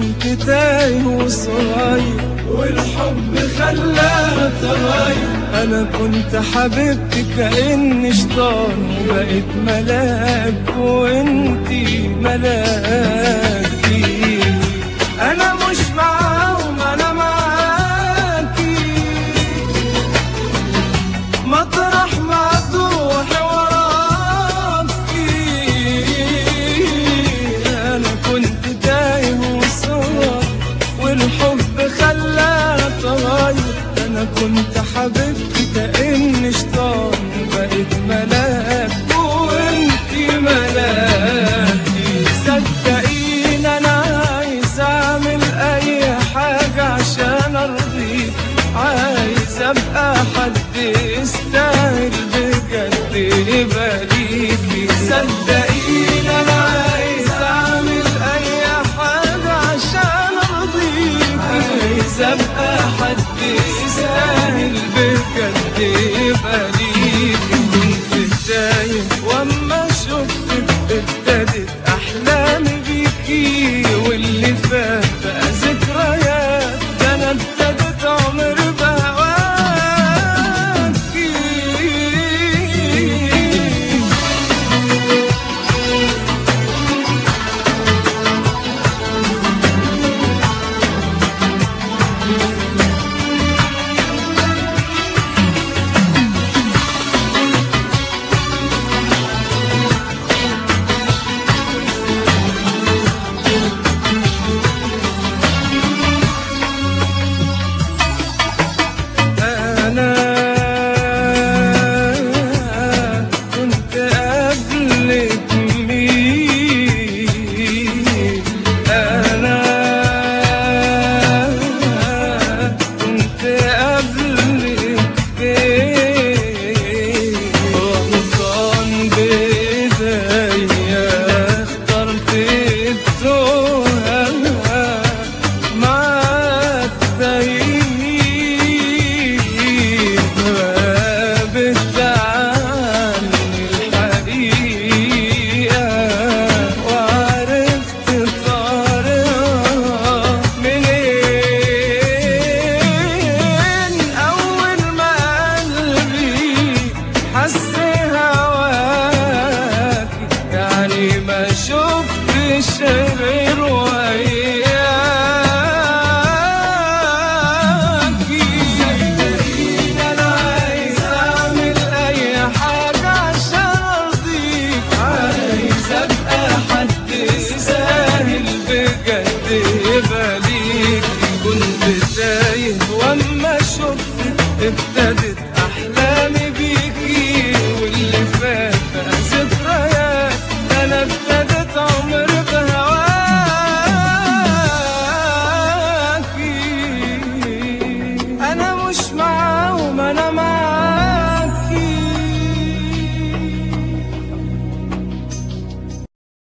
كنت تايه وصغير والحب خلاها تغير انا كنت حبيبتي كأني شيطان وبقيت ملاك وانتي ملاكي انا مش معاهم انا معاكي مطرح ما تروحي وراكي انا كنت تايه وصور والحب خلاها تغير انا كنت حبيبتي كأني شيطان بقيت ملاك وانتي ملاكي صدقيني انا عايز اعمل اي حاجة عشان ارضيك عايز ابقى حد يستاهل بجد يبقى ليكي صدقيني انا عايز اعمل اي حاجة عشان ارضيك عايز ابقى حد يستاهل بجد يبقى ليكي كنت تايه واما شفتك ابتدت احلامي بيكي واللي فات بقى ذكريات ده انا ابتدت عمر بهواكي أنا كنت قبلك مين أنا كنت قبلك فين غلطان بإيديا اخترت التوهة مع التايهين غابت عني الحقيقة وعرفت طريقها منين أول ما قلبي حس هواكي يعني ما شفتش غير وياكي صدقيني انا عايز اعمل اي حاجة عشان ارضيك عايز ابقى حد يستاهل بجد يبقى ليكي كنت تايه واما شفتك ابتدت